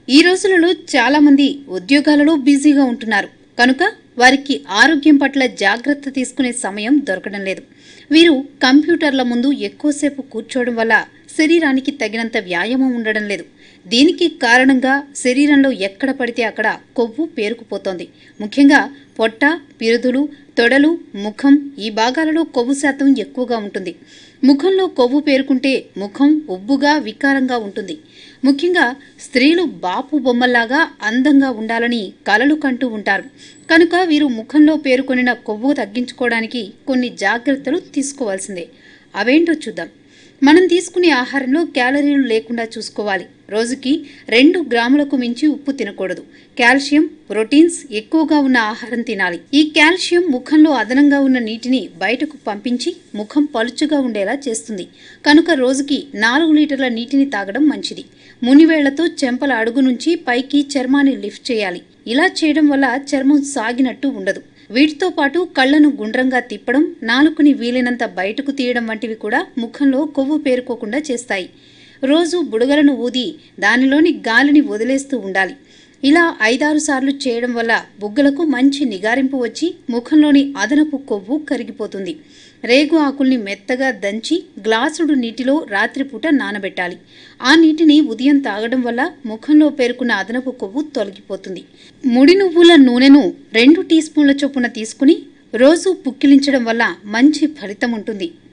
ఈ రోజులలో చాలా మంది ఉద్యోగాలలో బిజీగా ఉంటున్నారు కనుక వారికి ఆరోగ్యం పట్ల జాగ్రత్త తీసుకునే సమయం దొరకడం లేదు వీరు కంప్యూటర్ల ముందు ఎక్కువసేపు కూర్చోవడం వల్ల శరీరానికి తగినంత వ్యాయామం ఉండడం లేదు దీనికి కారణంగా శరీరంలో ఎక్కడ పడితే అక్కడ కొవ్వు పేరుకుపోతోంది ముఖ్యంగా పొట్ట పిరుదులు తొడలు ముఖం ఈ భాగాలలో కొవ్వు శాతం ఎక్కువగా ఉంటుంది ముఖంలో కొవ్వు పేరుకుంటే ముఖం ఉబ్బుగా వికారంగా ఉంటుంది ముఖ్యంగా స్త్రీలు బాపు బొమ్మల్లాగా అందంగా ఉండాలని కలలు కంటూ ఉంటారు కనుక వీరు ముఖంలో పేరుకొనిన కొవ్వు తగ్గించుకోవడానికి కొన్ని జాగ్రత్తలు తీసుకోవాల్సిందే అవేంటో చూద్దాం మనం తీసుకునే ఆహారంలో క్యాలరీలు లేకుండా చూసుకోవాలి రోజుకి రెండు గ్రాములకు మించి ఉప్పు తినకూడదు కాల్షియం ప్రోటీన్స్ ఎక్కువగా ఉన్న ఆహారం తినాలి ఈ కాల్షియం ముఖంలో అదనంగా ఉన్న నీటిని బయటకు పంపించి ముఖం పలుచుగా ఉండేలా చేస్తుంది కనుక రోజుకి నాలుగు లీటర్ల నీటిని తాగడం మంచిది మునివేళ్లతో చెంపల అడుగు నుంచి పైకి చర్మాన్ని లిఫ్ట్ చేయాలి ఇలా చేయడం వల్ల చర్మం సాగినట్టు ఉండదు వీటితో పాటు కళ్ళను గుండ్రంగా తిప్పడం నాలుకని వీలైనంత బయటకు తీయడం వంటివి కూడా ముఖంలో కొవ్వు పేరుకోకుండా చేస్తాయి రోజు బుడగలను ఊది దానిలోని గాలిని వదిలేస్తూ ఉండాలి ఇలా ఐదారు సార్లు చేయడం వల్ల బుగ్గలకు మంచి నిగారింపు వచ్చి ముఖంలోని అదనపు కొవ్వు కరిగిపోతుంది రేగు ఆకుల్ని మెత్తగా దంచి గ్లాసుడు నీటిలో రాత్రిపూట నానబెట్టాలి ఆ నీటిని ఉదయం తాగడం వల్ల ముఖంలో పేరుకున్న అదనపు కొవ్వు తొలగిపోతుంది ముడి నువ్వుల నూనెను రెండు టీ స్పూన్ల చొప్పున తీసుకుని రోజు పుక్కిలించడం వల్ల మంచి ఫలితం ఉంటుంది